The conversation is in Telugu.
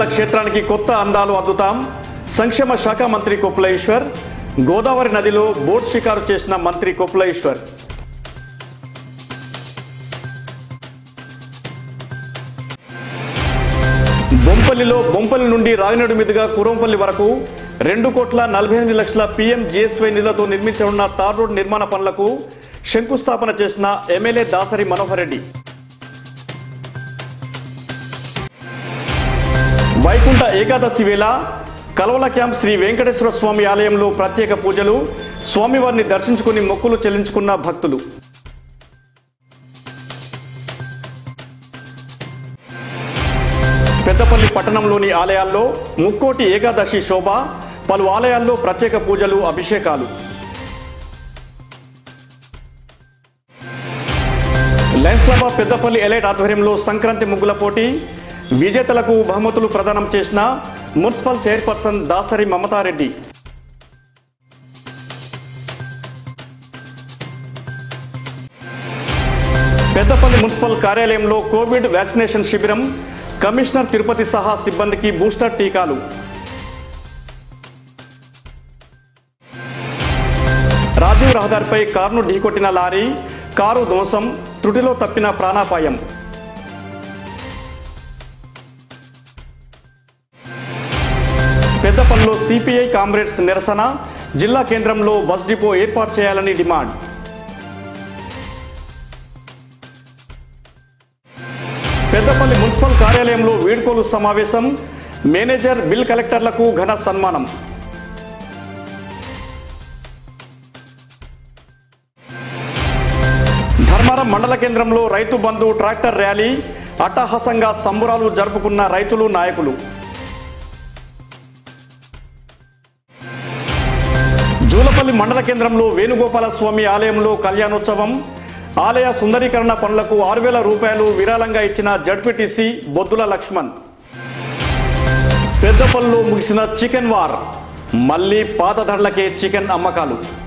నంద్యాల క్షేత్రానికి కొత్త అందాలు అద్దుతాం సంక్షేమ శాఖ మంత్రి కొప్పుల ఈశ్వర్ గోదావరి నదిలో బోట్ షికారు చేసిన మంత్రి కొప్పుల ఈశ్వర్ బొంపల్లిలో బొంపల్లి నుండి రాగినాడు మీదుగా కురంపల్లి వరకు రెండు కోట్ల నలభై ఎనిమిది లక్షల పీఎం జీఎస్వై నిధులతో నిర్మించనున్న తార్ రోడ్ నిర్మాణ పనులకు శంకుస్థాపన చేసిన ఎమ్మెల్యే దాసరి మనోహర్ రెడ్డి వైకుంఠ ఏకాదశి వేళ కలవల క్యాంప్ శ్రీ వెంకటేశ్వర స్వామి ఆలయంలో ప్రత్యేక పూజలు స్వామివారిని దర్శించుకుని మొక్కులు చెల్లించుకున్న భక్తులు పెద్దపల్లి పట్టణంలోని ఆలయాల్లో ముక్కోటి ఏకాదశి శోభ పలు ఆలయాల్లో ప్రత్యేక పూజలు అభిషేకాలు Lions Club of Peddapalli elite ఆధ్వర్యంలో సంక్రాంతి ముగ్గుల పోటీ విజేతలకు బహుమతులు ప్రదానం చేసిన municipal chairperson Dasari Mamatha Reddy Peddapalli municipal కార్యాలయంలో కోవిడ్ వ్యాక్సినేషన్ శిబిరం కమిషనర్ తిరుపతి సహా సిబ్బందికి బూస్టర్ టీకాలు రాజీవ్ రహదారిపై కారును ఢీకొట్టిన లారీ కారు ధ్వంసం త్రుటిలో తప్పిన ప్రాణాపాయం పెద్దపల్లిలో సిపిఐ కామ్రేడ్స్ నిరసన జిల్లా కేంద్రంలో బస్ డిపో ఏర్పాటు చేయాలని డిమాండ్ పెద్దపల్లి మున్సిపల్ కార్యాలయంలో వీడ్కోలు సమావేశం మేనేజర్ బిల్ కలెక్టర్లకు ఘన సన్మానం ధర్మారం మండల కేంద్రంలో రైతు బంధు ట్రాక్టర్ ర్యాలీ అట్టహాసంగా సంబురాలు జరుపుకున్న రైతులు నాయకులు జూలపల్లి మండల కేంద్రంలో వేణుగోపాల స్వామి ఆలయంలో కళ్యాణోత్సవం ఆలయ సుందరీకరణ పనులకు ఆరు వేల రూపాయలు విరాళంగా ఇచ్చిన జడ్పీటీసీ బొద్దుల లక్ష్మణ్ పెద్దపల్లిలో ముగిసిన చికెన్ వార్ మళ్లీ పాత ధరలకే చికెన్ అమ్మకాలు